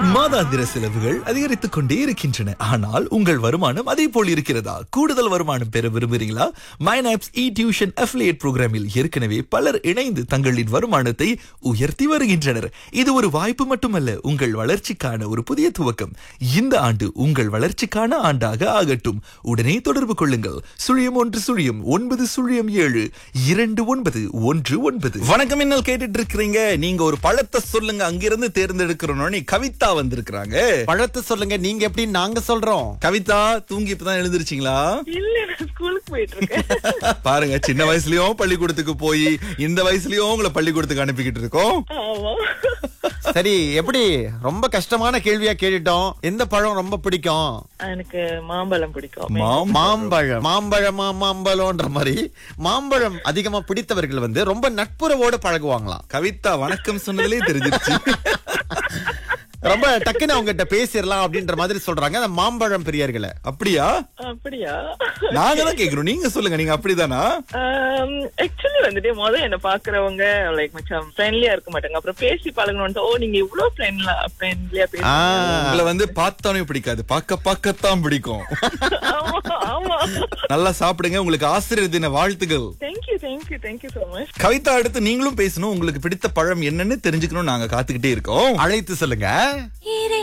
மாதாந்திர செலவுகள் அதிகரித்துக் கொண்டே இருக்கின்றன ஆனால் உங்கள் வருமானம் அதே போல் இருக்கிறதா கூடுதல் வருமானம் பெற விரும்புகிறீங்களா மைனாப்ஸ் இ டியூஷன் அஃபிலியேட் புரோகிராமில் ஏற்கனவே பலர் இணைந்து தங்களின் வருமானத்தை உயர்த்தி வருகின்றனர் இது ஒரு வாய்ப்பு மட்டுமல்ல உங்கள் வளர்ச்சிக்கான ஒரு புதிய துவக்கம் இந்த ஆண்டு உங்கள் வளர்ச்சிக்கான ஆண்டாக ஆகட்டும் உடனே தொடர்பு கொள்ளுங்கள் சுழியம் ஒன்று சுழியம் ஒன்பது சுழியம் ஏழு இரண்டு ஒன்பது ஒன்று ஒன்பது வணக்கம் என்ன கேட்டுட்டு இருக்கிறீங்க நீங்க ஒரு பழத்தை சொல்லுங்க அங்கிருந்து தேர்ந்தெடுக்கிறோம் கவிதா வந்திருக்கிறாங்க பழத்தை சொல்லுங்க நீங்க எப்படி நாங்க சொல்றோம் கவிதா தூங்கி இப்பதான் எழுந்திருச்சீங்களா இல்ல நான் ஸ்கூலுக்கு போயிட்டு இருக்கேன் பாருங்க சின்ன வயசுலயும் பள்ளிக்கூடத்துக்கு போய் இந்த வயசுலயும் உங்களை பள்ளிக்கூடத்துக்கு அனுப்பிக்கிட்டு இருக்கோம் ஆமா சரி எப்படி ரொம்ப கஷ்டமான கேள்வியா கேட்டுட்டோம் எந்த பழம் ரொம்ப பிடிக்கும் எனக்கு மாம்பழம் பிடிக்கும் மாம் மாம்பழம் மாம்பழமா மாம்பழம்ன்ற மாதிரி மாம்பழம் அதிகமா பிடித்தவர்கள் வந்து ரொம்ப நட்புறவோட பழகுவாங்களாம் கவிதா வணக்கம் சொன்னதுலே தெரிஞ்சிருச்சு ரொம்ப டக்குன்னு அவங்க கிட்ட பேசிடலாம் அப்படின்ற மாதிரி சொல்றாங்க அந்த மாம்பழம் பிரியர்களை அப்படியா அப்படியா நாங்க தான் கேக்குறோம் நீங்க சொல்லுங்க நீங்க அப்படிதானா ஆக்சுவலி வந்துட்டு முத என்ன பாக்குறவங்க லைக் மச்சான் ஃப்ரெண்ட்லியா இருக்க மாட்டாங்க அப்புறம் பேசி பழகணும்னு ஓ நீங்க இவ்வளவு ஃப்ரெண்ட்லா ஃப்ரெண்ட்லியா பேசி ஆ, உங்களை வந்து பார்த்தானே பிடிக்காது பார்க்க பார்க்கத்தான் பிடிக்கும் ஆமா ஆமா நல்லா சாப்பிடுங்க உங்களுக்கு ஆசிரியர் தின வாழ்த்துக்கள் thank you thank you thank you so much Kavitha அடுத்து நீங்களும் பேசணும் உங்களுக்கு பிடித்த பழம் என்னன்னு தெரிஞ்சுக்கணும் நாங்க காத்துக்கிட்டே இருக்கோம் அழைத்து சொல்லுங்க இறை